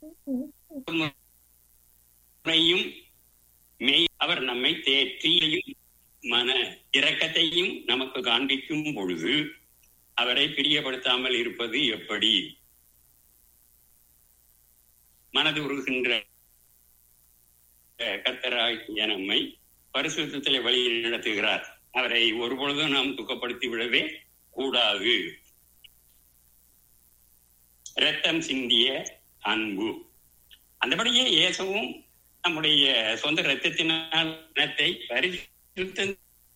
முறையும் மெய் அவர் நம்மை தேற்றியும் மன இரக்கத்தையும் நமக்கு காண்பிக்கும் பொழுது அவரை பிரியப்படுத்தாமல் இருப்பது எப்படி மனது உருகின்ற கத்தராகிய நம்மை பரிசுத்திலே வழி நடத்துகிறார் அவரை ஒருபொழுதும் நாம் துக்கப்படுத்தி விடவே கூடாது இரத்தம் சிந்திய அன்பு அந்தபடியே இயேசுவும் நம்முடைய சொந்த இரத்தத்தினால் இனத்தை பரிசுத்தம்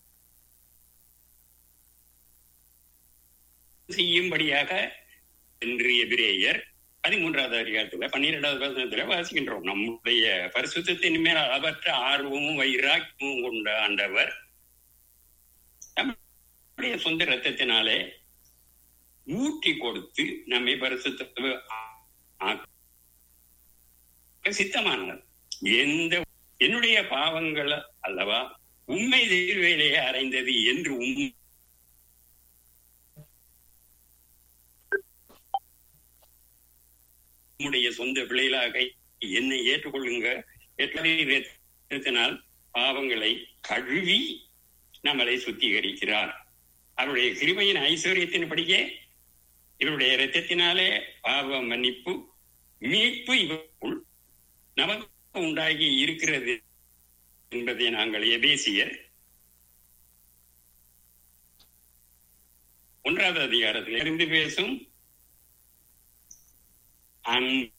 செய்யும்படியாக என்று எபிரேயர் பதிமூன்றாவது அதிகாரத்துல பன்னிரெண்டாவது வசனத்துல வாசிக்கின்றோம் நம்முடைய பரிசுத்தத்தின் மேல் அளவற்ற ஆர்வமும் வைராக்கியமும் கொண்ட ஆண்டவர் நம்முடைய சொந்த ரத்தத்தினாலே ஊட்டி கொடுத்து நம்மை பரிசுத்த சித்தமானவர் எந்த என்னுடைய பாவங்கள் அல்லவா உண்மை வேலையை அறைந்தது என்று உண்மை உம்முடைய சொந்த பிள்ளைகளாக என்னை ஏற்றுக்கொள்ளுங்க ஏற்றினால் பாவங்களை கழுவி நம்மளை சுத்திகரிக்கிறார் அவருடைய கிருபையின் ஐஸ்வர்யத்தின்படியே இவருடைய இரத்தத்தினாலே பாவ மன்னிப்பு மீட்பு இவருக்குள் நமக்கு உண்டாகி இருக்கிறது என்பதை நாங்கள் எபேசியர் ஒன்றாவது அதிகாரத்தில் இருந்து பேசும் அன்பு